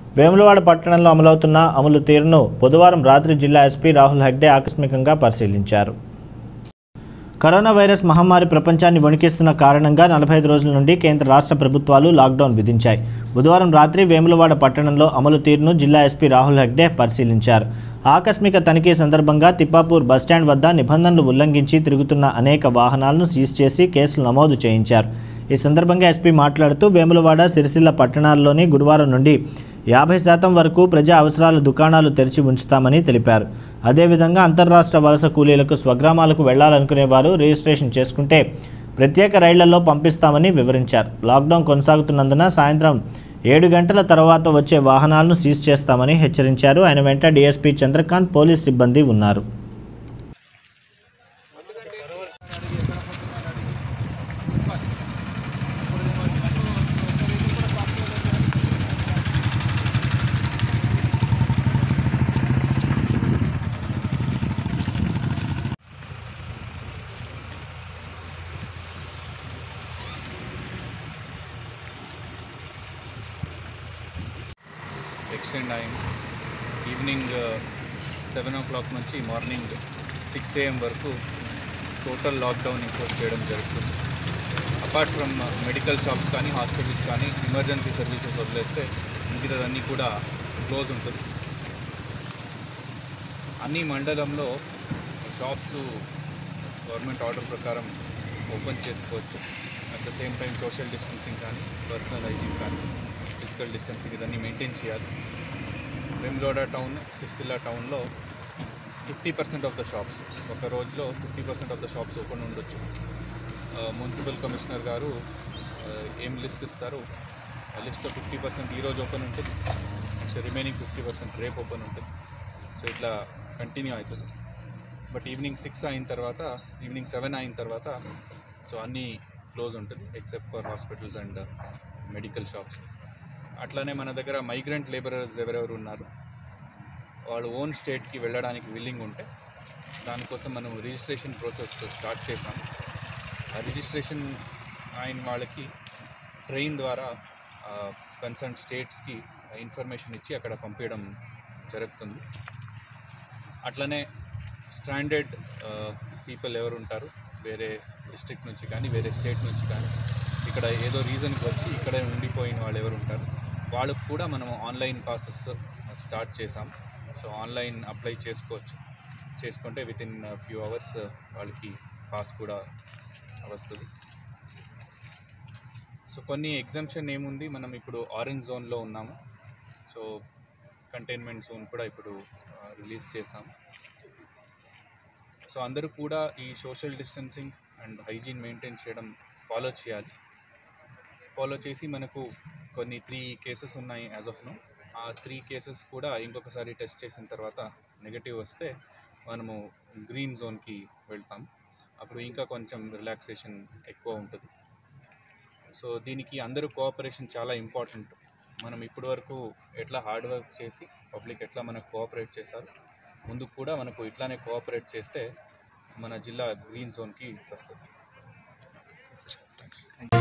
వేములవాడ పట్టణంలో అమలవుతున్న అమలు తీరును బుధవారం రాత్రి జిల్లా ఎస్పీ రాహుల్ హెగ్డే ఆకస్మికంగా పరిశీలించారు కరోనా వైరస్ మహమ్మారి ప్రపంచాన్ని వణికిస్తున్న కారణంగా నలభై ఐదు రోజుల నుండి కేంద్ర రాష్ట్ర ప్రభుత్వాలు లాక్డౌన్ విధించాయి బుధవారం రాత్రి వేములవాడ పట్టణంలో అమలు తీరును జిల్లా ఎస్పీ రాహుల్ హెగ్డే పరిశీలించారు ఆకస్మిక తనిఖీ సందర్భంగా తిప్పాపూర్ బస్టాండ్ వద్ద నిబంధనలు ఉల్లంఘించి తిరుగుతున్న అనేక వాహనాలను సీజ్ చేసి కేసులు నమోదు చేయించారు ఈ సందర్భంగా ఎస్పీ మాట్లాడుతూ వేములవాడ సిరిసిల్ల పట్టణాల్లోని గురువారం నుండి యాభై శాతం వరకు ప్రజా అవసరాల దుకాణాలు తెరిచి ఉంచుతామని తెలిపారు అదేవిధంగా అంతర్రాష్ట్ర వలస కూలీలకు స్వగ్రామాలకు వెళ్లాలనుకునే వారు రిజిస్ట్రేషన్ చేసుకుంటే ప్రత్యేక రైళ్లలో పంపిస్తామని వివరించారు లాక్డౌన్ కొనసాగుతున్నందున సాయంత్రం ఏడు గంటల తర్వాత వచ్చే వాహనాలను సీజ్ చేస్తామని హెచ్చరించారు ఆయన వెంట డీఎస్పీ చంద్రకాంత్ పోలీస్ సిబ్బంది ఉన్నారు ఎక్స్టెండ్ అయింది ఈవినింగ్ సెవెన్ ఓ క్లాక్ నుంచి మార్నింగ్ సిక్స్ ఏఎం వరకు టోటల్ లాక్డౌన్ ఇంపోజ్ చేయడం జరుగుతుంది అపార్ట్ ఫ్రమ్ మెడికల్ షాప్స్ కానీ హాస్పిటల్స్ కానీ ఎమర్జెన్సీ సర్వీసెస్ వదిలేస్తే మిగతాదన్నీ కూడా క్లోజ్ ఉంటుంది అన్ని మండలంలో షాప్స్ గవర్నమెంట్ ఆర్డర్ ప్రకారం ఓపెన్ చేసుకోవచ్చు at the same time social distancing కానీ పర్సనల్ హైజీన్ కానీ ఫిజికల్ డిస్టెన్సింగ్ ఇదన్నీ మెయింటైన్ చేయాలి వెమ్లోడా టౌన్ సిరిసిల్ల టౌన్లో fifty percent of the shops ఒక రోజులో fifty percent of the shops open ఉండొచ్చు మున్సిపల్ కమిషనర్ గారు ఆ, ఏం లిస్ట్ ఇస్తారు ఆ లిస్ట్లో ఫిఫ్టీ పర్సెంట్ ఈరోజు ఓపెన్ ఉంటుంది నెక్స్ట్ రిమైనింగ్ ఫిఫ్టీ పర్సెంట్ రేపు ఓపెన్ ఉంటుంది సో ఇట్లా కంటిన్యూ అవుతుంది బట్ ఈవినింగ్ సిక్స్ అయిన తర్వాత ఈవినింగ్ సెవెన్ అయిన తర్వాత సో అన్నీ క్లోజ్ ఉంటుంది except for hospitals and medical shops అట్లానే మన దగ్గర మైగ్రెంట్ లేబరర్స్ ఎవరెవరు ఉన్నారు వాళ్ళు ఓన్ స్టేట్కి వెళ్ళడానికి విల్లింగ్ ఉంటే దానికోసం మనం రిజిస్ట్రేషన్ ప్రాసెస్ స్టార్ట్ చేసాం ఆ రిజిస్ట్రేషన్ అయిన వాళ్ళకి ట్రైన్ ద్వారా కన్సర్న్ స్టేట్స్కి ఇన్ఫర్మేషన్ ఇచ్చి అక్కడ పంపించడం జరుగుతుంది అట్లనే స్టాండర్డ్ పీపుల్ ఎవరు ఉంటారు వేరే డిస్ట్రిక్ట్ నుంచి కానీ వేరే స్టేట్ నుంచి కానీ ఇక్కడ ఏదో రీజన్కి వచ్చి ఇక్కడే ఉండిపోయిన వాళ్ళు ఎవరు ఉంటారు వాళ్ళకు కూడా మనం ఆన్లైన్ ప్రాసెస్ స్టార్ట్ చేసాం సో ఆన్లైన్ అప్లై చేసుకోవచ్చు చేసుకుంటే విత్ ఇన్ ఫ్యూ అవర్స్ వాళ్ళకి పాస్ కూడా వస్తుంది సో కొన్ని ఎగ్జామ్షన్ ఏముంది మనం ఇప్పుడు ఆరెంజ్ జోన్లో ఉన్నాము సో కంటైన్మెంట్ జోన్ కూడా ఇప్పుడు రిలీజ్ చేసాం సో అందరూ కూడా ఈ social distancing and hygiene maintain చేయడం ఫాలో చేయాలి ఫాలో చేసి మనకు కొన్ని త్రీ కేసెస్ ఉన్నాయి యాజ్ ఆఫ్ నో ఆ త్రీ కేసెస్ కూడా ఇంకొకసారి టెస్ట్ చేసిన తర్వాత నెగటివ్ వస్తే మనము గ్రీన్ జోన్కి వెళ్తాం అప్పుడు ఇంకా కొంచెం రిలాక్సేషన్ ఎక్కువ ఉంటుంది సో దీనికి అందరూ కోఆపరేషన్ చాలా ఇంపార్టెంట్ మనం ఇప్పటివరకు ఎట్లా హార్డ్ వర్క్ చేసి పబ్లిక్ ఎట్లా మనకు కోఆపరేట్ చేశారు ముందు కూడా మనకు ఇట్లానే కోఆపరేట్ చేస్తే మన జిల్లా గ్రీన్ జోన్కి వస్తుంది